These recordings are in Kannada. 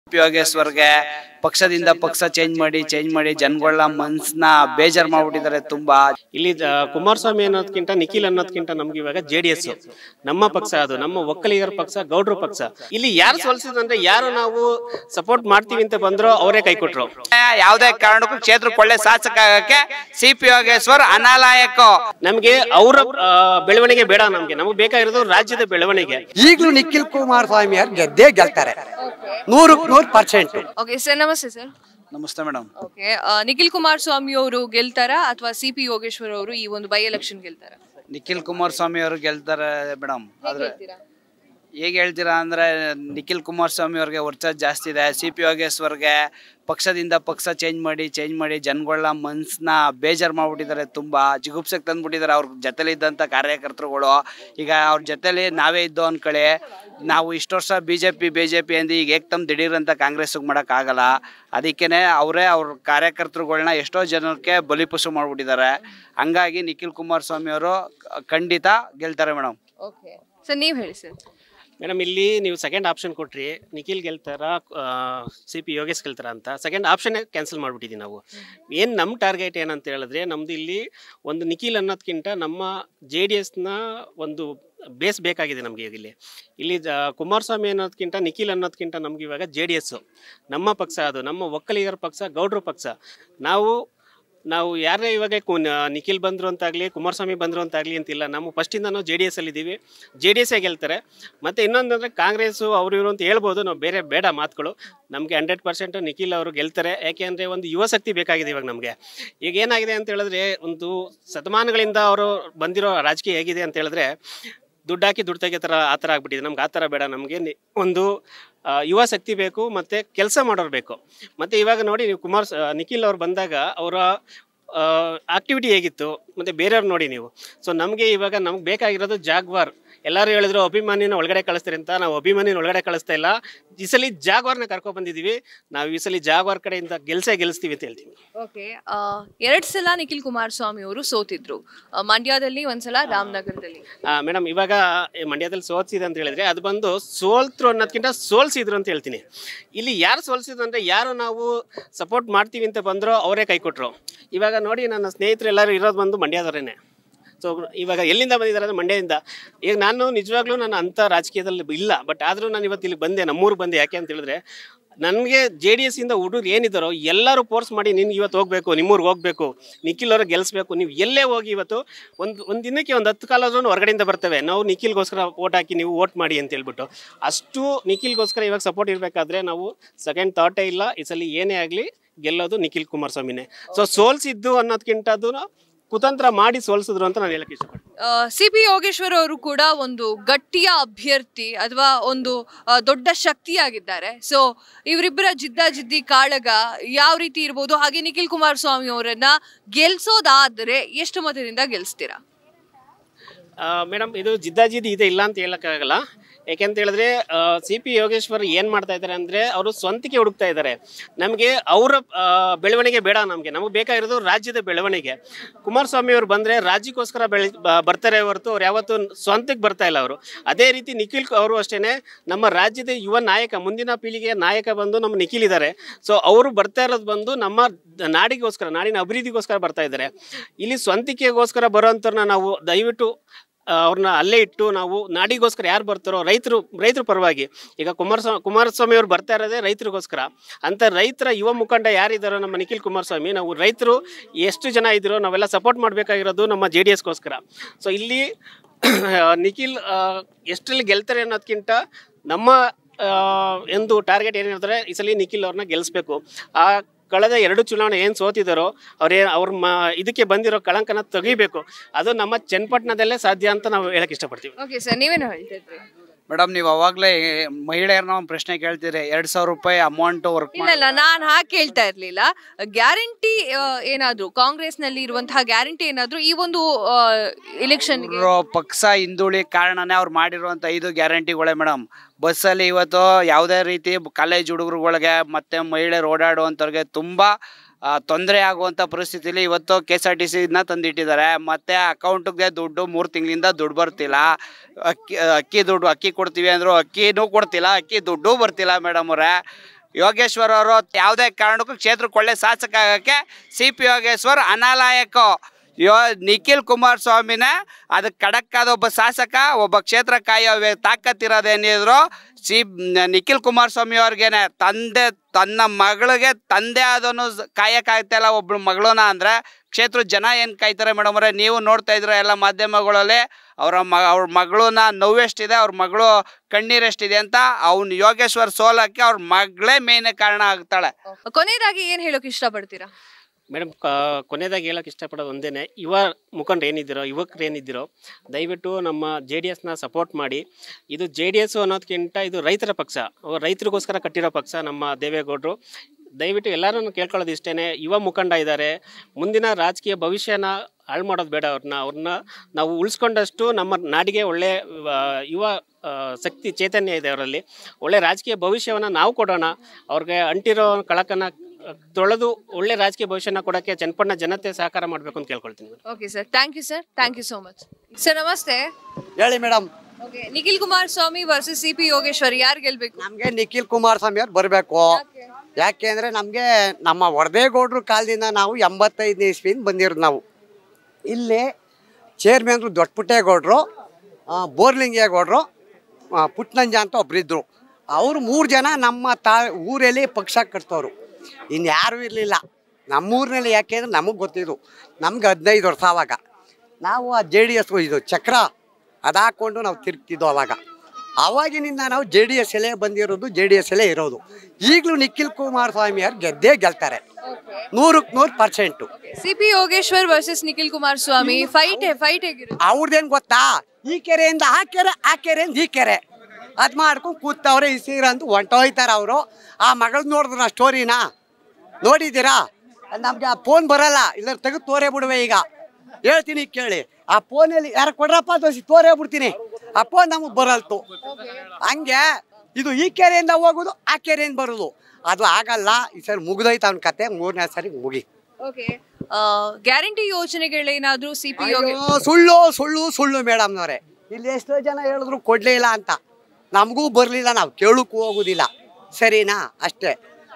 ಯೋಗೇಶ್ವರ್ಗೆ ಪಕ್ಷದಿಂದ ಪಕ್ಷ ಚೇಂಜ್ ಮಾಡಿ ಚೇಂಜ್ ಮಾಡಿ ಜನಗಳ ಮನ್ಸನ್ನ ಬೇಜಾರ್ ಮಾಡ್ಬಿಟ್ಟಿದ್ದಾರೆ ತುಂಬಾ ಇಲ್ಲಿ ಜ- ಕುಮಾರಸ್ವಾಮಿ ಅನ್ನೋದಕ್ಕಿಂತ ನಿಖಿಲ್ ಅನ್ನೋದಕ್ಕಿಂತ ನಮ್ಗೆ ಇವಾಗ ಜೆ ಡಿ ಎಸ್ ನಮ್ಮ ಪಕ್ಷ ಅದು ನಮ್ಮ ಒಕ್ಕಲಿಗರ ಪಕ್ಷ ಗೌಡ್ರ ಪಕ್ಷ ಇಲ್ಲಿ ಯಾರು ಸೋಲ್ಸಿದಂದ್ರೆ ಯಾರು ನಾವು ಸಪೋರ್ಟ್ ಮಾಡ್ತೀವಿ ಅಂತ ಬಂದ್ರೋ ಅವರೇ ಕೈ ಕೊಟ್ರು ಯಾವುದೇ ಕಾರಣಕ್ಕೂ ಕ್ಷೇತ್ರಕ್ಕೆ ಒಳ್ಳೆ ಶಾಸಕ ಆಗಕ್ಕೆ ಸಿ ಪಿ ಯೋಗೇಶ್ವರ್ ಅನಾಲಾಯಕ ನಮ್ಗೆ ಅವರ ಬೆಳವಣಿಗೆ ಬೇಡ ನಮ್ಗೆ ನಮಗೆ ಬೇಕಾಗಿರೋದು ರಾಜ್ಯದ ಬೆಳವಣಿಗೆ ಈಗಲೂ ನಿಖಿಲ್ ಕುಮಾರಸ್ವಾಮಿ ಅವ್ರು ಗೆದ್ದೇ ಗೆಲ್ತಾರೆ ನೂರಕ್ಕೆ ನೂರು ಪರ್ಸೆಂಟ್ ಓಕೆ ಸರ್ ನಮಸ್ತೆ ಸರ್ ನಮಸ್ತೆ ಮೇಡಮ್ ಓಕೆ ನಿಖಿಲ್ ಕುಮಾರಸ್ವಾಮಿ ಅವರು ಗೆಲ್ತಾರಾ ಅಥವಾ ಸಿ ಪಿ ಯೋಗೇಶ್ವರ್ ಅವರು ಈ ಒಂದು ಬೈ ಎಲೆಕ್ಷನ್ ಗೆಲ್ತಾರಾ ನಿಖಿಲ್ ಕುಮಾರಸ್ವಾಮಿ ಅವರು ಗೆಲ್ತಾರೆ ಮೇಡಮ್ ಆದ್ರೆ ಹೇಗೆ ಹೇಳ್ತೀರಾ ಅಂದ್ರೆ ನಿಖಿಲ್ ಕುಮಾರಸ್ವಾಮಿ ಅವ್ರಿಗೆ ವರ್ಚಸ್ ಜಾಸ್ತಿ ಇದೆ ಸಿ ಪಿ ಯೋಗೇಶ್ವರ್ಗೆ ಪಕ್ಷದಿಂದ ಪಕ್ಷ ಚೇಂಜ್ ಮಾಡಿ ಚೇಂಜ್ ಮಾಡಿ ಜನಗಳ ಮನ್ಸನ್ನ ಬೇಜಾರ್ ಮಾಡ್ಬಿಟ್ಟಿದ್ದಾರೆ ತುಂಬಾ ಜಿಗುಪ್ಸಕ್ಕೆ ತಂದ್ಬಿಟ್ಟಿದ್ದಾರೆ ಅವ್ರ ಜೊತೆಲಿ ಇದ್ದಂಥ ಕಾರ್ಯಕರ್ತರುಗಳು ಈಗ ಅವ್ರ ಜೊತೆಲಿ ನಾವೇ ಇದ್ದೋ ಅನ್ಕೊಳ್ಳಿ ನಾವು ಇಷ್ಟು ವರ್ಷ B J P B J P ಅಂದು ಈಗ ಏಕ್ತಮ್ ದಿಢೀರ್ ಅಂತ ಕಾಂಗ್ರೆಸ್ಗೆ ಮಾಡೋಕ್ಕಾಗಲ್ಲ ಅದಕ್ಕೇ ಅವರೇ ಅವ್ರ ಕಾರ್ಯಕರ್ತರುಗಳನ್ನ ಎಷ್ಟೋ ಜನಕ್ಕೆ ಬಲಿಪಶು ಮಾಡ್ಬಿಟ್ಟಿದ್ದಾರೆ ಹಂಗಾಗಿ ನಿಖಿಲ್ ಕುಮಾರಸ್ವಾಮಿ ಅವರು ಖಂಡಿತ ಗೆಲ್ತಾರೆ ಮೇಡಮ್ ಓಕೆ ಸರ್ ನೀವು ಹೇಳಿ ಸರ್ ಮೇಡಮ್ ಇಲ್ಲಿ ನೀವು ಸೆಕೆಂಡ್ ಆಪ್ಷನ್ ಕೊಟ್ರಿ ನಿಖಿಲ್ ಗೆಲ್ತಾರ ಸಿ ಪಿ ಯೋಗೇಶ್ ಗೆಲ್ತಾರ ಅಂತ ಸೆಕೆಂಡ್ ಆಪ್ಷನ್ ಕ್ಯಾನ್ಸಲ್ ಮಾಡ್ಬಿಟ್ಟಿದ್ದೀವಿ ನಾವು ಏನು ನಮ್ಮ ಟಾರ್ಗೆಟ್ ಏನಂತ ಹೇಳಿದ್ರೆ ನಮ್ದು ಇಲ್ಲಿ ಒಂದು ನಿಖಿಲ್ ಅನ್ನೋದಕ್ಕಿಂತ ನಮ್ಮ ಜೆ ಡಿ ಎಸ್ನ ಒಂದು ಬೇಸ್ ಬೇಕಾಗಿದೆ ನಮಗೆ ಈಗ ಇಲ್ಲಿ ಇಲ್ಲಿ ಜ ಕುಮಾರಸ್ವಾಮಿ ಅನ್ನೋದಕ್ಕಿಂತ ನಿಖಿಲ್ ಅನ್ನೋದಕ್ಕಿಂತ ನಮ್ಗೆ ಇವಾಗ ಜೆ ಡಿ ಎಸ್ಸು ನಮ್ಮ ಪಕ್ಷ ಅದು ನಮ್ಮ ಒಕ್ಕಲಿಗರ ಪಕ್ಷ ಗೌಡ್ರ ಪಕ್ಷ ನಾವು ನಾವು ಯಾರೇ ಇವಾಗ ಕು- ನ- ನಿಖಿಲ್ ಬಂದರು ಅಂತಾಗಲಿ ಕುಮಾರಸ್ವಾಮಿ ಬಂದರು ಅಂತಾಗಲಿ ಅಂತಿಲ್ಲ ನಮ್ಮ ಫಸ್ಟಿಂದ ನಾವು ಜೆ ಡಿ ಎಸ್ ಅಲ್ಲಿದ್ದೀವಿ ಜೆ ಡಿ ಎಸ್ಸೇ ಗೆಲ್ತಾರೆ ಮತ್ತು ಇನ್ನೊಂದು ಅಂದರೆ ಕಾಂಗ್ರೆಸ್ಸು ಅವರು ಇವರು ಅಂತ ಹೇಳ್ಬೋದು ನಾವು ಬೇರೆ ಬೇಡ ಮಾತುಗಳು ನಮಗೆ ಹಂಡ್ರೆಡ್ ಪರ್ಸೆಂಟ್ ನಿಖಿಲ್ ಅವರು ಗೆಲ್ತಾರೆ ಯಾಕೆಂದರೆ ಒಂದು ಯುವ ಶಕ್ತಿ ಬೇಕಾಗಿದೆ ಇವಾಗ ನಮಗೆ ಈಗ ಏನಾಗಿದೆ ಅಂತ ಹೇಳಿದ್ರೆ ಒಂದು ಶತಮಾನಗಳಿಂದ ಅವರು ಬಂದಿರೋ ರಾಜಕೀಯ ಹೇಗಿದೆ ಅಂತ ಹೇಳಿದ್ರೆ ದುಡ್ಡು ಹಾಕಿ ದುಡ್ಡು ತೆಗೆ ಥರ ಆ ಥರ ಆಗ್ಬಿಟ್ಟಿದೆ ನಮ್ಗೆ ಆ ಥರ ಬೇಡ ನಮಗೆ ಒಂದು ಆ, ಯುವ ಶಕ್ತಿ ಬೇಕು ಮತ್ತು ಕೆಲಸ ಮಾಡೋರು ಬೇಕು ಮತ್ತು ಇವಾಗ ನೋಡಿ ನೀವು ಕುಮಾರ್ ಸ- ನಿಖಿಲ್ ಅವ್ರು ಬಂದಾಗ ಅವರ ಆಕ್ಟಿವಿಟಿ ಹೇಗಿತ್ತು ಮತ್ತು ಬೇರೆಯವ್ರು ನೋಡಿ ನೀವು ಸೊ ನಮಗೆ ಇವಾಗ ನಮ್ಗೆ ಬೇಕಾಗಿರೋದು ಜಾಗ್ವಾರ್ ಎಲ್ಲರೂ ಹೇಳಿದ್ರು ಅಭಿಮಾನಿನ ಒಳಗಡೆ ಕಳಿಸ್ತಾರೆ ಅಂತ ನಾವು ಅಭಿಮಾನಿನ ಒಳಗಡೆ ಕಳಿಸ್ತಾ ಇಲ್ಲ ಈ ಸಲ ಜಾಗ್ವಾರ್ನ ಕರ್ಕೊ ಬಂದಿದ್ದೀವಿ ನಾವು ಈ ಸಲ ಜಾಗ್ವಾರ್ ಕಡೆಯಿಂದ ಗೆಲ್ಸೇ ಗೆಲ್ಲಿಸ್ತೀವಿ ಅಂತ ಹೇಳ್ತೀವಿ ಓಕೆ ಎರಡ್ ಸಲ ನಿಖಿಲ್ ಕುಮಾರಸ್ವಾಮಿ ಅವರು ಸೋತಿದ್ರು ಆ, ಮಂಡ್ಯದಲ್ಲಿ ಒಂದ್ಸಲ ರಾಮನಗರದಲ್ಲಿ ಮೇಡಮ್ ಇವಾಗ ಈ ಮಂಡ್ಯದಲ್ಲಿ ಸೋಲ್ಸಿದೆ ಅಂತ ಹೇಳಿದ್ರೆ ಅದು ಬಂದು ಸೋಲ್ತ್ರು ಅನ್ನೋದಕ್ಕಿಂತ ಸೋಲ್ಸಿದ್ರು ಅಂತ ಹೇಳ್ತೀನಿ ಇಲ್ಲಿ ಯಾರು ಸೋಲ್ಸಿದ್ರು ಅಂದರೆ ಯಾರು ನಾವು ಸಪೋರ್ಟ್ ಮಾಡ್ತೀವಿ ಅಂತ ಬಂದರೋ ಅವರೇ ಕೈ ಕೊಟ್ಟರು ಇವಾಗ ನೋಡಿ ನನ್ನ ಸ್ನೇಹಿತರು ಎಲ್ಲರೂ ಇರೋದು ಬಂದು ಮಂಡ್ಯದವರೇನೆ ಸೊ ಇವಾಗ ಎಲ್ಲಿಂದ ಬಂದಿದ್ದಾರೆ ಅಂದರೆ ಮಂಡ್ಯದಿಂದ ಈಗ ನಾನು ನಿಜವಾಗ್ಲೂ ನಾನು ಅಂಥ ರಾಜಕೀಯದಲ್ಲಿ ಇಲ್ಲ ಬಟ್ ಆದರೂ ನಾನು ಇವತ್ತು ಇಲ್ಲಿ ಬಂದೆ ನಮ್ಮೂರಿಗೆ ಬಂದೆ ಯಾಕೆ ಅಂತ ಹೇಳಿದ್ರೆ ನನಗೆ ಜೆ ಡಿ ಎಸ್ ಇಂದ ಹುಡುಗರು ಏನಿದ್ದಾರೋ ಎಲ್ಲರೂ ಫೋರ್ಸ್ ಮಾಡಿ ನೀನು ಇವತ್ತು ಹೋಗಬೇಕು ನಿಮ್ಮೂರಿಗೆ ಹೋಗಬೇಕು ನಿಖಿಲ್ ಅವ್ರಿಗೆ ಗೆಲ್ಲಿಸ್ಬೇಕು ನೀವು ಎಲ್ಲೇ ಹೋಗಿ ಇವತ್ತು ಒಂದು ಒಂದು ದಿನಕ್ಕೆ ಒಂದು ಹತ್ತು ಕಾಲಾದ್ರೂ ಹೊರಗಡೆಯಿಂದ ಬರ್ತವೆ ನಾವು ನಿಖಿಲ್ಗೋಸ್ಕರ ಓಟ್ ಹಾಕಿ ನೀವು ಓಟ್ ಮಾಡಿ ಅಂತ ಹೇಳ್ಬಿಟ್ಟು ಅಷ್ಟು ನಿಖಿಲ್ಗೋಸ್ಕರ ಇವಾಗ ಸಪೋರ್ಟ್ ಇರಬೇಕಾದ್ರೆ ನಾವು ಸೆಕೆಂಡ್ ಥಾಟೇ ಇಲ್ಲ ಈ ಸಲ ಏನೇ ಆಗಲಿ ಗೆಲ್ಲೋದು ನಿಖಿಲ್ ಕುಮಾರಸ್ವಾಮಿನೇ ಸೊ ಸೋಲ್ಸಿದ್ದು ಅನ್ನೋದಕ್ಕಿಂತ ಕುತಂತ್ರ ಮಾಡಿ ಸೋಲ್ಸಿದ್ರು ಅಂತ ನಾನು ಹೇಳಕ್ಕೆ ಇಷ್ಟಪಡ್ತೀನಿ ಸಿ ಪಿ ಯೋಗೇಶ್ವರ್ ಅವರು ಕೂಡ ಒಂದು ಗಟ್ಟಿಯ ಅಭ್ಯರ್ಥಿ ಅಥವಾ ಒಂದು ಆ, ದೊಡ್ಡ ಶಕ್ತಿಯಾಗಿದ್ದಾರೆ ಸೊ ಇವರಿಬ್ಬರ ಜಿದ್ದಾಜಿದ್ದಿ ಕಾಳಗ ಯಾವ ರೀತಿ ಇರ್ಬೋದು ಹಾಗೆ ನಿಖಿಲ್ ಕುಮಾರಸ್ವಾಮಿ ಅವರನ್ನ ಗೆಲ್ಸೋದಾದ್ರೆ ಎಷ್ಟು ಮತದಿಂದ ಗೆಲ್ಸ್ತೀರಾ ಮೇಡಮ್ ಇದು ಜಿದ್ದಾಜಿದ್ದಿ ಇದೆ ಇಲ್ಲ ಅಂತ ಹೇಳೋಕ್ಕಾಗಲ್ಲ ಯಾಕೆಂತ ಹೇಳಿದ್ರೆ ಸಿ ಪಿ ಯೋಗೇಶ್ವರ್ ಏನು ಮಾಡ್ತಾ ಇದ್ದಾರೆ ಅಂದರೆ ಅವರು ಸ್ವಂತಿಕೆ ಹುಡುಕ್ತಾ ಇದ್ದಾರೆ ನಮಗೆ ಅವರ ಬೆಳವಣಿಗೆ ಬೇಡ ನಮಗೆ ನಮಗೆ ಬೇಕಾಗಿರೋದು ರಾಜ್ಯದ ಬೆಳವಣಿಗೆ ಕುಮಾರಸ್ವಾಮಿ ಅವರು ಬಂದರೆ ರಾಜ್ಯಕ್ಕೋಸ್ಕರ ಬೆಳೆ ಬ- ಬರ್ತಾರೆ ಹೊರತು ಅವ್ರು ಯಾವತ್ತೂ ಸ್ವಂತಕ್ಕೆ ಬರ್ತಾ ಇಲ್ಲ ಅವರು ಅದೇ ರೀತಿ ನಿಖಿಲ್ ಅವರು ಅಷ್ಟೇ ನಮ್ಮ ರಾಜ್ಯದ ಯುವ ನಾಯಕ ಮುಂದಿನ ಪೀಳಿಗೆಯ ನಾಯಕ ಬಂದು ನಮ್ಮ ನಿಖಿಲ್ ಇದ್ದಾರೆ ಸೊ ಅವರು ಬರ್ತಾ ಇರೋದು ಬಂದು ನಮ್ಮ ನಾಡಿಗೋಸ್ಕರ ನಾಡಿನ ಅಭಿವೃದ್ಧಿಗೋಸ್ಕರ ಬರ್ತಾ ಇದ್ದಾರೆ ಇಲ್ಲಿ ಸ್ವಂತಿಕೆಗೋಸ್ಕರ ಬರೋಂಥವ್ರನ್ನ ನಾವು ದಯವಿಟ್ಟು ಆ, ಅವ್ರನ್ನ ಅಲ್ಲೇ ಇಟ್ಟು ನಾವು ನಾಡಿಗೋಸ್ಕರ ಯಾರು ಬರ್ತಾರೋ ರೈತರು ರೈತರ ಪರವಾಗಿ ಈಗ ಕುಮಾರಸ್ವಾಮಿ ಕುಮಾರಸ್ವಾಮಿ ಅವ್ರು ಬರ್ತಾ ಇರೋದೇ ರೈತರಿಗೋಸ್ಕರ ಅಂತ ರೈತರ ಯುವ ಮುಖಂಡ ಯಾರಿದ್ದಾರೋ ನಮ್ಮ ನಿಖಿಲ್ ಕುಮಾರಸ್ವಾಮಿ ನಾವು ರೈತರು ಎಷ್ಟು ಜನ ಇದ್ದೀರೋ ನಾವೆಲ್ಲ ಸಪೋರ್ಟ್ ಮಾಡಬೇಕಾಗಿರೋದು ನಮ್ಮ ಜೆ ಡಿ ಎಸ್ಗೋಸ್ಕರ ಸೊ ಇಲ್ಲಿ ನಿಖಿಲ್ ಆ, ಎಷ್ಟರಲ್ಲಿ ಗೆಲ್ತಾರೆ ಅನ್ನೋದಕ್ಕಿಂತ ನಮ್ಮ ಆ, ಎಂದು ಟಾರ್ಗೆಟ್ ಏನಿರ್ತಾರೆ ಈ ಸಲ ನಿಖಿಲ್ ಅವ್ರನ್ನ ಗೆಲ್ಲಿಸ್ಬೇಕು ಆ ಕಳೆದ ಎರಡು ಚುನಾವಣೆ ಏನು ಸೋತಿದ್ದಾರೋ ಅವ್ರೇ ಅವ್ರ ಮ ಇದಕ್ಕೆ ಬಂದಿರೋ ಕಳಂಕನ ತೆಗಿಬೇಕು ಅದು ನಮ್ಮ ಚನ್ನಪಟ್ಟಣದಲ್ಲೇ ಸಾಧ್ಯ ಅಂತ ನಾವು ಹೇಳಕ್ ಇಷ್ಟಪಡ್ತೀವಿ ಓಕೆ ಸರ್ ನೀವೇನು ಹೇಳ್ತಿದ್ರಿ ಮೇಡಮ್ ನೀವು ಅವಾಗಲೇ ಮಹಿಳೆಯರನ್ನ ಒಂದು ಪ್ರಶ್ನೆ ಕೇಳ್ತೀರಿ ಎರಡು ಸಾವಿರ ರೂಪಾಯಿ ಅಮೌಂಟ್ ವರ್ಕ್ ಇಲ್ಲ ಇಲ್ಲ ನಾನು ಹಾಗೆ ಕೇಳ್ತಾ ಇರ್ಲಿಲ್ಲ ಗ್ಯಾರಂಟಿ ಏನಾದ್ರು ಕಾಂಗ್ರೆಸ್ ನಲ್ಲಿ ಇರುವಂತಹ ಗ್ಯಾರಂಟಿ ಏನಾದ್ರು ಈ ಒಂದು ಎಲೆಕ್ಷನ್ ಅವ್ರ ಪಕ್ಷ ಹಿಂದುಳಿ ಕಾರಣನೇ ಅವ್ರು ಮಾಡಿರುವಂತ ಐದು ಗ್ಯಾರಂಟಿಗಳೇ ಮೇಡಮ್ ಬಸ್ಸಲ್ಲಿ ಇವತ್ತು ಯಾವುದೇ ರೀತಿ ಕಾಲೇಜ್ ಹುಡುಗರುಗಳಿಗೆ ಮತ್ತೆ ಮಹಿಳೆಯರು ಓಡಾಡುವಂಥವ್ರಿಗೆ ತುಂಬಾ ತೊಂದರೆ ಆಗುವಂಥ ಪರಿಸ್ಥಿತಿಲಿ ಇವತ್ತು ಕೆ ಎಸ್ ಆರ್ ಟಿ ಸಿನ ತಂದಿಟ್ಟಿದ್ದಾರೆ ಮತ್ತೆ ಅಕೌಂಟ್ಗೆ ದುಡ್ಡು ಮೂರು ತಿಂಗಳಿಂದ ದುಡ್ಡು ಬರ್ತಿಲ್ಲ ಅಕ್ಕಿ ಅಕ್ಕಿ ದುಡ್ಡು ಅಕ್ಕಿ ಕೊಡ್ತೀವಿ ಅಂದರು ಅಕ್ಕಿನೂ ಕೊಡ್ತಿಲ್ಲ ಅಕ್ಕಿ ದುಡ್ಡು ಬರ್ತಿಲ್ಲ ಮೇಡಮ್ ಅವರೇ ಯೋಗೇಶ್ವರ್ ಅವರು ಯಾವುದೇ ಕಾರಣಕ್ಕೂ ಕ್ಷೇತ್ರಕ್ಕೆ ಒಳ್ಳೆ ಶಾಸಕ ಆಗಕ್ಕೆ ಸಿ ಪಿ ಯೋಗೇಶ್ವರ್ ಅನಾಲಾಯಕ ಯೋ ನಿಖಿಲ್ ಕುಮಾರಸ್ವಾಮಿನ ಅದಕ್ಕೆ ಖಡಕ್ಕಾದ ಒಬ್ಬ ಶಾಸಕ ಒಬ್ಬ ಕ್ಷೇತ್ರ ಕಾಯೋ ವ್ಯ- ತಾಕತ್ತಿರೋದೇನಿದ್ರು ಸಿ ನಿಖಿಲ್ ಕುಮಾರಸ್ವಾಮಿ ಅವ್ರಿಗೇನೆ ತಂದೆ ತನ್ನ ಮಗಳಿಗೆ ತಂದೆ ಆದನು ಕಾಯಕ್ಕಾಗ್ತಾಯಿಲ್ಲ ಒಬ್ಳು ಮಗಳನ್ನ ಅಂದ್ರೆ ಕ್ಷೇತ್ರ ಜನ ಏನು ಕಾಯ್ತಾರೆ ಮೇಡಮ್ ಅವರೇ ನೀವು ನೋಡ್ತಾ ಇದ್ರ ಎಲ್ಲ ಮಾಧ್ಯಮಗಳಲ್ಲಿ ಅವರ ಮ ಅವ್ರ ಮಗಳನ್ನ ನೋವೆಷ್ಟಿದೆ ಅವ್ರ ಮಗಳು ಕಣ್ಣೀರೆಷ್ಟಿದೆ ಅಂತ ಅವ್ನು ಯೋಗೇಶ್ವರ್ ಸೋಲಕ್ಕೆ ಅವ್ರ ಮಗಳೇ ಮೇನ್ ಕಾರಣ ಆಗ್ತಾಳೆ ಕೊನೆಯದಾಗಿ ಏನ್ ಹೇಳೋಕೆ ಇಷ್ಟಪಡ್ತೀರಾ ಮೇಡಮ್ ಕೊನೆಯದಾಗಿ ಹೇಳಕ್ಕೆ ಇಷ್ಟಪಡೋದು ಒಂದೇನೆ ಯುವ ಮುಖಂಡರು ಏನಿದ್ದೀರೋ ಯುವಕರು ಏನಿದ್ದೀರೋ ದಯವಿಟ್ಟು ನಮ್ಮ ಜೆ ಡಿ ಎಸ್ನ ಸಪೋರ್ಟ್ ಮಾಡಿ ಇದು ಜೆ ಡಿ ಎಸ್ ಅನ್ನೋದಕ್ಕಿಂತ ಇದು ರೈತರ ಪಕ್ಷ ಅವ್ರು ರೈತರಿಗೋಸ್ಕರ ಕಟ್ಟಿರೋ ಪಕ್ಷ ನಮ್ಮ ದೇವೇಗೌಡರು ದಯವಿಟ್ಟು ಎಲ್ಲರನ್ನು ಕೇಳ್ಕೊಳ್ಳೋದು ಇಷ್ಟೇ ಯುವ ಮುಖಂಡ ಇದ್ದಾರೆ ಮುಂದಿನ ರಾಜಕೀಯ ಭವಿಷ್ಯನ ಹಾಳು ಮಾಡೋದು ಬೇಡ ಅವ್ರನ್ನ ಅವ್ರನ್ನ ನಾವು ಉಳಿಸ್ಕೊಂಡಷ್ಟು ನಮ್ಮ ನಾಡಿಗೆ ಒಳ್ಳೆ ಆ, ಯುವ ಆ, ಶಕ್ತಿ ಚೈತನ್ಯ ಇದೆ ಅವರಲ್ಲಿ ಒಳ್ಳೆ ರಾಜಕೀಯ ಭವಿಷ್ಯವನ್ನು ನಾವು ಕೊಡೋಣ ಅವ್ರಿಗೆ ಅಂಟಿರೋ ಕಳಕನ ತೊಳೆದು ಒಳ್ಳೆ ರಾಜಕೀಯ ಭವಿಷ್ಯನ ಕೊಡೋಕ್ಕೆ ಚನ್ನಪಣ್ಣ ಜನತೆ ಸಹಕಾರ ಮಾಡಬೇಕು ಅಂತ ಕೇಳ್ಕೊಳ್ತೀನಿ okay sir thank you sir thank you so much sir ನಮಸ್ತೆ ಹೇಳಿ madam okay Nikhil Kumaraswamy versus C P Yogeshwar ಯಾರು ಗೆಲ್ಬೇಕು ನಮಗೆ ನಿಖಿಲ್ ಕುಮಾರಸ್ವಾಮಿ ಅವ್ರು ಬರಬೇಕು ಯಾಕೆ ಅಂದರೆ ನಮಗೆ ನಮ್ಮ ವರದೇಗೌಡ್ರ ಕಾಲದಿಂದ ನಾವು ಎಂಬತ್ತೈದನೇ ಇಸ್ವಿಯಿಂದ ಬಂದಿರೋದು ನಾವು ಇಲ್ಲಿ ಚೇರ್ಮನ್ರು ದೊಡ್ಡಪುಟ್ಟೇಗೌಡರು ಬೋರ್ಲಿಂಗೇಗೌಡರು ಆ, ಪುಟ್ನಂಜ ಅಂತ ಒಬ್ಬರಿದ್ದರು ಅವರು ಮೂರು ಜನ ನಮ್ಮ ತಾ ಊರಲ್ಲಿ ಪಕ್ಷ ಕಟ್ತವ್ರು ಇನ್ಯಾರೂ ಇರಲಿಲ್ಲ ನಮ್ಮೂರಿನಲ್ಲಿ ಯಾಕೆ ಅಂದರೆ ನಮಗೆ ಗೊತ್ತಿದ್ದು ನಮ್ಗೆ ಹದಿನೈದು ವರ್ಷ ಆವಾಗ ನಾವು ಆ ಜೆ ಡಿ ಎಸ್ ಇದು ಚಕ್ರ ಅದು ಹಾಕ್ಕೊಂಡು ನಾವು ತಿರುಗ್ತಿದ್ದೋ ಅವಾಗ ಅವಾಗಿನಿಂದ ನಾವು ಜೆ ಡಿ ಎಸ್ ಎಲ್ಲೇ ಬಂದಿರೋದು ಜೆ ಡಿ ಎಸ್ ಎಲ್ಲೇ ಇರೋದು ಈಗಲೂ ನಿಖಿಲ್ ಕುಮಾರಸ್ವಾಮಿ ಅವ್ರು ಗೆದ್ದೇ ಗೆಲ್ತಾರೆ ನೂರಕ್ಕೆ ನೂರು percent C P Yogeshwar versus Nikhil Kumaraswamy fight fight ಹೇಗಿರುತ್ತೆ ಅವ್ರದ್ದೇನು ಗೊತ್ತಾ ಈ ಕೆರೆಯಿಂದ ಆ ಕೆರೆ ಆ ಕೆರೆಯಿಂದ ಈ ಕೆರೆ ಅದು ಮಾಡ್ಕೊಂಡು ಕೂತವ್ರೆ ಈ ಸೀರೆ ಅಂತ ಹೊಂಟೋಯ್ತಾರೆ ಅವರು ಆ ಮಗಳು ನೋಡಿದ್ರ ಸ್ಟೋರಿನಾ ನೋಡಿದ್ದೀರಾ ನಮಗೆ ಆ ಫೋನ್ ಬರಲ್ಲ ಇಲ್ಲ ತೆಗೆದು ತೋರೇ ಬಿಡುವೆ ಈಗ ಹೇಳ್ತೀನಿ ಕೇಳಿ ಆ ಫೋನಲ್ಲಿ ಯಾರು ಕೊಡ್ರಪ್ಪ ದೋಸಿ ತೋರೇ ಬಿಡ್ತೀನಿ ಆ ಫೋನ್ ನಮಗೆ ಬರಲ್ತು ಹಂಗೆ ಇದು ಈ ಕೆರೆಯಿಂದ ಹೋಗೋದು ಆ ಕೆರೆಯಿಂದ ಬರೋದು ಅದು ಆಗಲ್ಲ ಈ ಸರಿ ಮುಗಿದೋಯ್ತು ಅವ್ನ ಕತೆ ಮೂರನೇ ಸರಿ ಮುಗಿ ಓಕೆ ಗ್ಯಾರಂಟಿ ಯೋಜನೆಗಳೇನಾದ್ರೂ ಸಿ ಪಿ ಯೋಗಿ ಅಯ್ಯೋ, ಸುಳ್ಳು ಸುಳ್ಳು ಸುಳ್ಳು ಮೇಡಮ್ನವ್ರೆ ಇಲ್ಲಿ ಎಷ್ಟೋ ಜನ ಹೇಳಿದ್ರು ಕೊಡ್ಲೇ ಇಲ್ಲ ಅಂತ ನಮಗೂ ಬರಲಿಲ್ಲ ನಾವು ಕೇಳಕ್ಕೂ ಹೋಗುದಿಲ್ಲ ಸರಿನಾ ಅಷ್ಟೇ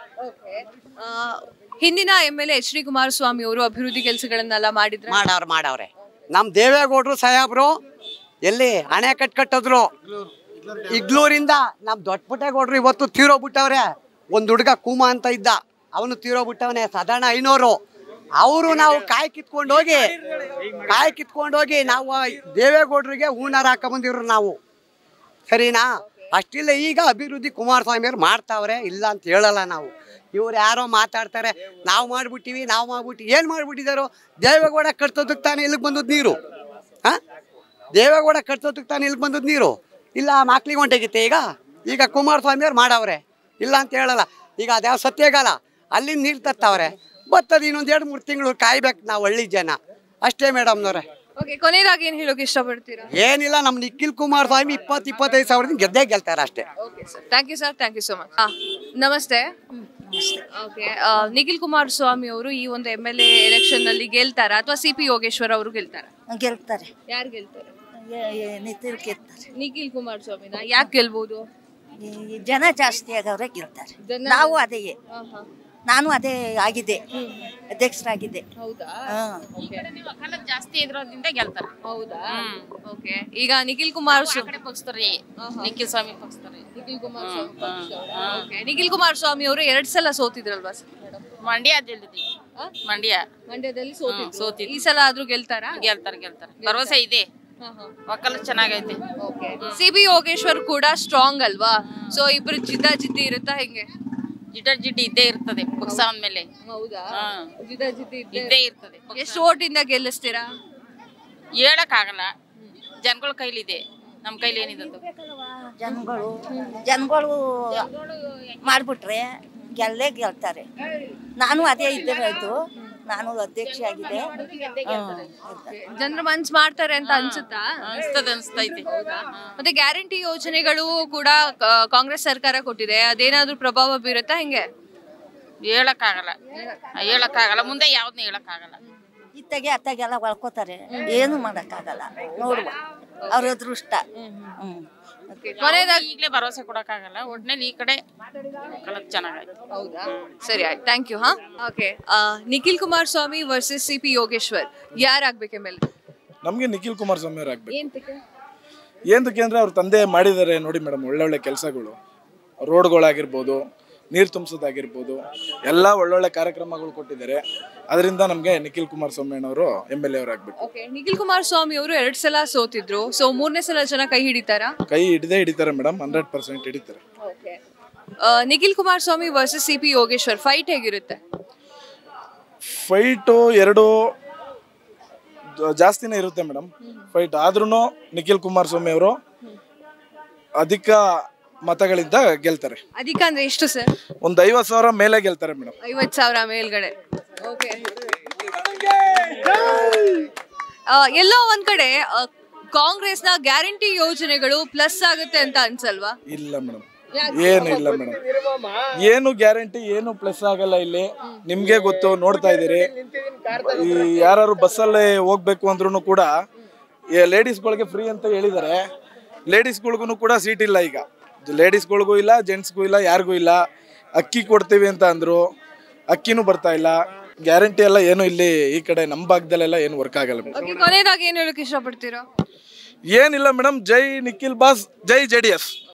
ಆ, ಹಿಂದಿನ M L A H D Kumaraswamy ಅವರು ಅಭಿವೃದ್ಧಿ ಕೆಲಸಗಳನ್ನೆಲ್ಲ ಮಾಡಿದ್ರೆ ಮಾಡವ್ರೆ ಮಾಡವ್ರೆ ನಮ್ಮ ದೇವೇಗೌಡರು ಸಾಹೇಬ್ರು ಎಲ್ಲಿ ಹಣೆ ಕಟ್ ಕಟ್ಟಿದ್ರು ಇಗ್ಲೂರಿಂದ ನಮ್ಮ ದೊಡ್ಡಪುಟ್ಟೇಗೌಡ್ರು ಇವತ್ತು ತೀರೋಗ್ಬಿಟ್ಟವ್ರೆ ಒಂದು ಹುಡುಗ ಕೂಮ ಅಂತ ಇದ್ದ ಅವನು ತೀರೋಗ್ಬಿಟ್ಟವನೆ ಸಾಧಾರಣ ಐನೂರು ಅವರು ನಾವು ಕಾಯಿ ಕಿತ್ಕೊಂಡು ಹೋಗಿ ಕಾಯಿ ಕಿತ್ಕೊಂಡು ಹೋಗಿ ನಾವು ಆ ದೇವೇಗೌಡರಿಗೆ ಹೂನಾರ ಹಾಕೊಂಬಂದಿವ್ರು ನಾವು ಸರಿನಾ ಅಷ್ಟಿಲ್ಲ ಈಗ ಅಭಿವೃದ್ಧಿ ಕುಮಾರಸ್ವಾಮಿ ಅವ್ರು ಮಾಡ್ತಾವ್ರೆ ಇಲ್ಲ ಅಂತ ಹೇಳಲ್ಲ ನಾವು ಇವ್ರು ಯಾರೋ ಮಾತಾಡ್ತಾರೆ ನಾವು ಮಾಡ್ಬಿಟ್ಟಿವಿ ನಾವು ಮಾಡ್ಬಿಟ್ಟು ಏನು ಮಾಡ್ಬಿಟ್ಟಿದ್ದಾರೋ ದೇವೇಗೌಡ ಕಟ್ತೋದಕ್ಕೆ ತಾನೇ ಇಲ್ಲಿಗೆ ಬಂದದ್ದು ನೀರು ಹಾಂ ದೇವೇಗೌಡ ಕಟ್ತೋದಕ್ಕೆ ತಾನೇ ಇಲ್ಲಿಗೆ ಬಂದದ್ದು ನೀರು ಇಲ್ಲ ಮಕ್ಳಿಗೆ ಹೊಂಟೋಗಿತ್ತೆ ಈಗ ಈಗ ಕುಮಾರಸ್ವಾಮಿ ಅವ್ರು ಮಾಡವ್ರೆ ಇಲ್ಲ ಅಂತ ಹೇಳಲ್ಲ ಈಗ ಅದ್ಯಾವ ಸತ್ಯಗಾಲ ಅಲ್ಲಿಂದ ನೀರು ತತ್ತವ್ರೆ ಬರ್ತದ ಇನ್ನೊಂದು ಎರಡು ಮೂರು ತಿಂಗಳು ಕಾಯ್ಬೇಕು ನಾವು ಹಳ್ಳಿ ಜನ ಅಷ್ಟೇ ಮೇಡಮ್ನವ್ರೆ ಓಕೆ ಕೊನೆಯದಾಗಿ ಏನ್ ಹೇಳೋಕೆ ಇಷ್ಟಪಡ್ತೀರಾ ಏನಿಲ್ಲ ನಮ್ಮ ನಿಖಿಲ್ ಕುಮಾರಸ್ವಾಮಿ ಇಪ್ಪತ್ತು ಇಪ್ಪತ್ತೈದು ಸಾವಿರದಿಂದ ಗೆದ್ದೇ ಗೆಲ್ತಾರೆ ಅಷ್ಟೇ okay sir thank you sir thank you so much ನಮಸ್ತೆ ಓಕೆ ನಿಖಿಲ್ ಕುಮಾರಸ್ವಾಮಿ ಅವರು ಈ ಒಂದು ಎಂ ಎಲ್ ಎ ಎಲೆಕ್ಷನ್ ನಲ್ಲಿ ಗೆಲ್ತಾರ ಅಥವಾ ಸಿ ಪಿ ಯೋಗೇಶ್ವರ್ ಅವರು ಗೆಲ್ತಾರ ಗೆಲ್ತಾರೆ ಯಾರು ಗೆಲ್ತಾರೆ ನಿತಿಲ್ ಗೆಲ್ತಾರೆ ನಿಖಿಲ್ ಕುಮಾರಸ್ವಾಮಿನ ಯಾಕೆ ಗೆಲ್ಬಹುದು ಈ ಜನ ಜಾಸ್ತಿ ಆಗವ್ರೆ ಗೆಲ್ತಾರೆ ಜನ- ನಾವು ಅದೇ ನಾನು ಅದೇ ಆಗಿದ್ದೆ ಅಧ್ಯಕ್ಷರಾಗಿದ್ದೆ ಹೌದಾ ಹಾ. ಜಾಸ್ತಿ ಇದ್ರೋದ್ರಿಂದ ಗೆಲ್ತಾರೆ ಹೌದಾ ಓಕೆ ಈಗ ನಿಖಿಲ್ ಕುಮಾರಸ್ವಾಮಿ ಕಡೆ ಪಕ್ಷದವ್ರಿ ನಿಖಿಲ್ ಸ್ವಾಮಿ ಪಕ್ಷದವ್ರಿ ನಿಖಿಲ್ ಕುಮಾರಸ್ವಾಮಿ ಓಕೆ ನಿಖಿಲ್ ಕುಮಾರಸ್ವಾಮಿ ಅವರು ಎರಡ್ ಸಲ ಸೋತಿದ್ರಲ್ವಾ ಮಂಡ್ಯ ಗೆಲ್ಲಿದ್ವಿ ಮಂಡ್ಯ ಮಂಡ್ಯದಲ್ಲಿ ಹ್ಮ್, ಸೋತಿದ್ರು ಸೋತಿದ್ರು. ಈ ಸಲ ಆದ್ರೂ ಗೆಲ್ತಾರಾ ಗೆಲ್ತಾರೆ ಗೆಲ್ತಾರೆ ಭರವಸೆ ಇದೆ ಒಕ್ಕಲು ಚೆನ್ನಾಗೈತೆ ಸಿ ಬಿ ಯೋಗೇಶ್ವರ್ ಕೂಡ ಸ್ಟ್ರಾಂಗ್ ಅಲ್ವಾ ಸೊ ಇಬ್ರು ಜಿದ್ದ ಜಿದ್ದಿ ಇರುತ್ತಾ ಹೆಂಗೆ ಜಿಡ್ಡ ಜಿಡ್ಡಿ ಇದ್ದೇ ಇರ್ತದೆ ಪಕ್ಷ ಅಂದ್ಮೇಲೆ ಹೌದಾ ಹಾ. ಜಿದ್ದ ಜಿದ್ದಿ ಇದ್ದೇ ಇರ್ತದೆ ಪಕ್ಷ. ಎಷ್ಟು ಓಟಿಂದ ಗೆಲ್ಲಿಸ್ತೀರಾ ಹೇಳಕ್ಕಾಗಲ್ಲ ಜನಗಳ ಕೈಲಿದೆ ನಮ್ಮ ಕೈಲಿ ಏನಿದೆ ಜನಗಳು ಜನಗಳು ಮಾಡ್ಬಿಟ್ರೆ ಗೆಲ್ಲೇ ಗೆಲ್ತಾರೆ ನಾನು ಅದೇ ಇದ್ದಿರೋದು ನಾನು ಅಧ್ಯಕ್ಷ ಆಗಿದೆ ಜನರು ಮನ್ಸ್ ಮಾಡ್ತಾರೆ ಅಂತ ಅನ್ಸುತ್ತಾ ಅನ್ಸ್ತದೆ ಅನ್ಸ್ತೈತೆ ಮತ್ತೆ ಗ್ಯಾರಂಟಿ ಯೋಜನೆಗಳು ಕೂಡ ಆ, ಕಾಂಗ್ರೆಸ್ ಸರ್ಕಾರ ಕೊಟ್ಟಿದೆ ಅದೇನಾದ್ರೂ ಪ್ರಭಾವ ಬೀರುತ್ತಾ ಹೆಂಗೆ ಹೇಳಕ್ಕಾಗಲ್ಲ ಹೇಳಕ್ಕಾಗಲ್ಲ ಮುಂದೆ ಯಾವ್ದನ್ನ ಹೇಳಕ್ಕಾಗಲ್ಲ ಇತ್ತಗೆ ಅತ್ತಾಗೆಲ್ಲ ಒಳ್ಕೋತಾರೆ ಏನು ಮಾಡೋಕ್ಕಾಗಲ್ಲ ನೋಡುವ ಅವ್ರ ಅದೃಷ್ಟ ಹ್ಮ್ ಕೊನೆಯದಾಗಿ ಈಗಲೇ ಭರವಸೆ ಕೊಡಕ್ಕಾಗಲ್ಲ ಒಟ್ನಲ್ಲಿ ಈ ಕಡೆ ಕಲಕ್ ಚೆನ್ನಾಗೈತೆ ಹೌದಾ ಸರಿ ಆಯ್ತು ಥ್ಯಾಂಕ್ ಯು ಹಾ okay Nikhil Kumaraswamy versus C P Yogeshwar ಯಾರಾಗ್ಬೇಕು ಎಮ್ ಎಲ್ ನಮಗೆ ನಿಖಿಲ್ ಕುಮಾರಸ್ವಾಮಿ ಅವ್ರು ಆಗ್ಬೇಕು ಏಂತಕ್ಕೆ ಏನಕ್ಕೆ ಅಂದರೆ ಅವ್ರ ತಂದೆ ಮಾಡಿದ್ದಾರೆ ನೋಡಿ ಮೇಡಮ್ ಒಳ್ಳೊಳ್ಳೆ ಕೆಲಸಗಳು ರೋಡ್ಗಳಾಗಿರ್ಬೋದು ನೀರು ತುಂಬಿಸೋದಾಗಿರ್ಬೋದು ಎಲ್ಲ ಒಳ್ಳೊಳ್ಳೆ ಕಾರ್ಯಕ್ರಮಗಳು ಕೊಟ್ಟಿದ್ದಾರೆ ಅದರಿಂದ ನಮಗೆ ನಿಖಿಲ್ ಕುಮಾರಸ್ವಾಮಿ ಅವರು ಎಮ್ ಎಲ್ ಎ ಅವರಾಗಬೇಕು ಓಕೆ ನಿಖಿಲ್ ಕುಮಾರಸ್ವಾಮಿ ಅವರು ಎರಡ್ ಸಲ ಸೋತಿದ್ರು ಸೊ ಮೂರನೇ ಸಲ ಜನ ಕೈ ಹಿಡಿತಾರಾ ಕೈ ಹಿಡಿದೇ ಹಿಡಿತಾರೆ ಮೇಡಮ್ ಹಂಡ್ರೆಡ್ ಪರ್ಸೆಂಟ್ ಹಿಡಿತಾರೆ Nikhil Kumaraswamy versus C P Yogeshwar fight ಹೇಗಿರುತ್ತೆ ಫೈಟು ಎರಡು ಜ- ಜಾಸ್ತಿನೇ ಇರುತ್ತೆ ಮೇಡಮ್ ಫೈಟ್ ಆದ್ರೂ ನಿಖಿಲ್ ಕುಮಾರಸ್ವಾಮಿ ಅವರು ಅಧಿಕ ಮತಗಳಿಂದ ಗೆಲ್ತಾರೆ ಅದಕ್ಕೆ ಅಂದ್ರೆ ಎಷ್ಟು ಸರ್ ಒಂದು ಐವತ್ತು ಸಾವಿರ ಮೇಲೆ ಗೆಲ್ತಾರೆ ಮೇಡಮ್ ಐವತ್ ಸಾವಿರ ಮೇಲ್ಗಡೆ ಓಕೆ ಎಲ್ಲೋ ಒಂದ್ ಕಡೆ ಆ, ಕಾಂಗ್ರೆಸ್ನ ಗ್ಯಾರಂಟಿ ಯೋಜನೆಗಳು ಪ್ಲಸ್ ಆಗುತ್ತೆ ಅಂತ ಅನ್ಸಲ್ವಾ ಇಲ್ಲ ಮೇಡಮ್ ಏನು ಇಲ್ಲ ಮೇಡಮ್ ಏನು ಗ್ಯಾರಂಟಿ ಏನು ಪ್ಲಸ್ ಆಗಲ್ಲ ಇಲ್ಲಿ ನಿಮ್ಗೆ ಗೊತ್ತು ನೋಡ್ತಾ ಇದ್ದೀರಿ ಈ ಯಾರು ಬಸ್ಸಲ್ಲಿ ಹೋಗ್ಬೇಕು ಅಂದ್ರೂ ಕೂಡ ಲೇಡೀಸ್ಗಳಿಗೆ ಫ್ರೀ ಅಂತ ಹೇಳಿದ್ದಾರೆ ಲೇಡೀಸ್ಗಳಿಗೂ ಕೂಡ ಸೀಟ್ ಇಲ್ಲ ಈಗ ಲೇಡೀಸ್ಗಳಿಗೂ ಇಲ್ಲ ಜೆಂಟ್ಸ್ಗೂ ಇಲ್ಲ ಯಾರಿಗೂ ಇಲ್ಲ ಅಕ್ಕಿ ಕೊಡ್ತೀವಿ ಅಂತ ಅಂದ್ರು ಅಕ್ಕಿನೂ ಬರ್ತಾ ಇಲ್ಲ ಗ್ಯಾರಂಟಿ ಎಲ್ಲ ಏನು ಇಲ್ಲಿ ಈ ಕಡೆ ನಮ್ಮ ಭಾಗದಲ್ಲೆಲ್ಲ ಏನು ವರ್ಕ್ ಆಗಲ್ಲ ಮೇಡಮ್ ಓಕೆ ಕೊನೆಯದಾಗಿ ಏನ್ ಹೇಳಕ್ ಇಷ್ಟಪಡ್ತೀರಾ ಏನಿಲ್ಲ ಮೇಡಮ್ ಜೈ ನಿಖಿಲ್ ಬಾಸ್ ಜೈ ಜೆ ಡಿ ಎಸ್